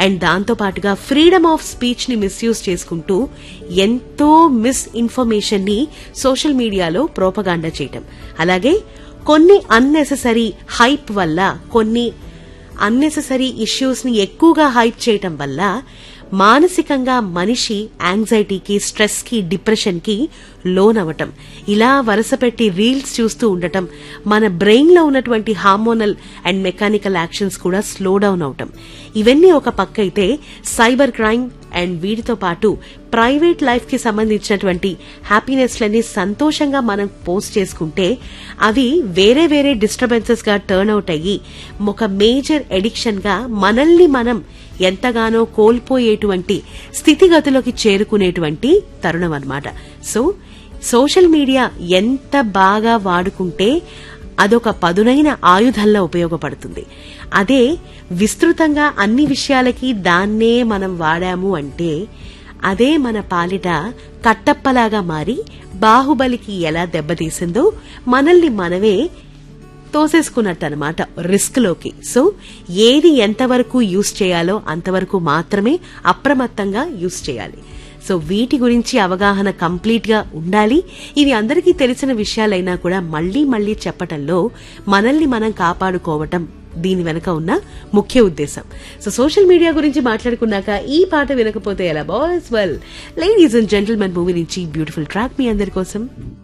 and దాంతో పాటుగా freedom of speech ని మిస్యూజ్ చేసుకుంటూ ఎంతో మిస్ ఇన్ఫర్మేషన్ ని సోషల్ మీడియాలో ప్రోపగాండా చేయటం అలాగే కొన్ని అన్నెసెసరీ హైప్ వల్ల కొన్ని అన్నెసెసరీ ఇష్యూస్ ని ఎక్కువగా హైప్ చేయటం వల్ల మానసికంగా మనిషి యాంగ్జైటీకి స్ట్రెస్ కి డిప్రెషన్ కి లోనవటం ఇలా వరుసపెట్టి రీల్స్ చూస్తూ ఉండటం మన బ్రెయిన్ లో ఉన్నటువంటి హార్మోనల్ అండ్ మెకానికల్ యాక్షన్స్ కూడా స్లో డౌన్ అవటం ఇవన్నీ ఒక పక్క అయితే సైబర్ క్రైమ్ అండ్ వీటితో పాటు ప్రైవేట్ లైఫ్ కి సంబంధించినటువంటి హ్యాపీనెస్ లని సంతోషంగా మనం పోస్ట్ చేసుకుంటే అవి వేరే వేరే డిస్టర్బెన్సెస్ గా టర్న్ అవుట్ అయ్యి ఒక మేజర్ ఎడిక్షన్ గా మనల్ని మనం ఎంతగానో కోల్పోయేటువంటి స్థితిగతులోకి చేరుకునేటువంటి తరుణం అన్నమాట సో సోషల్ మీడియా ఎంత బాగా వాడుకుంటే అదొక పదునైన ఆయుధంలా ఉపయోగపడుతుంది అదే విస్తృతంగా అన్ని విషయాలకి దాన్నే మనం వాడాము అంటే అదే మన పాలిట కట్టప్పలాగా మారి బాహుబలికి ఎలా దెబ్బతీసిందో మనల్ని మనమే తోసేసుకున్నట్టు అనమాట రిస్క్ లోకి సో ఏది ఎంతవరకు యూస్ చేయాలో అంతవరకు మాత్రమే అప్రమత్తంగా యూస్ చేయాలి సో వీటి గురించి అవగాహన కంప్లీట్ గా ఉండాలి ఇవి అందరికీ తెలిసిన విషయాలైనా కూడా మళ్లీ మళ్లీ చెప్పటంలో మనల్ని మనం కాపాడుకోవటం దీని వెనక ఉన్న ముఖ్య ఉద్దేశం సో సోషల్ మీడియా గురించి మాట్లాడుకున్నాక ఈ పాట వినకపోతే ఎలా boys well ladies and gentlemen movie నుంచి బ్యూటిఫుల్ ట్రాక్ మీ అందరి కోసం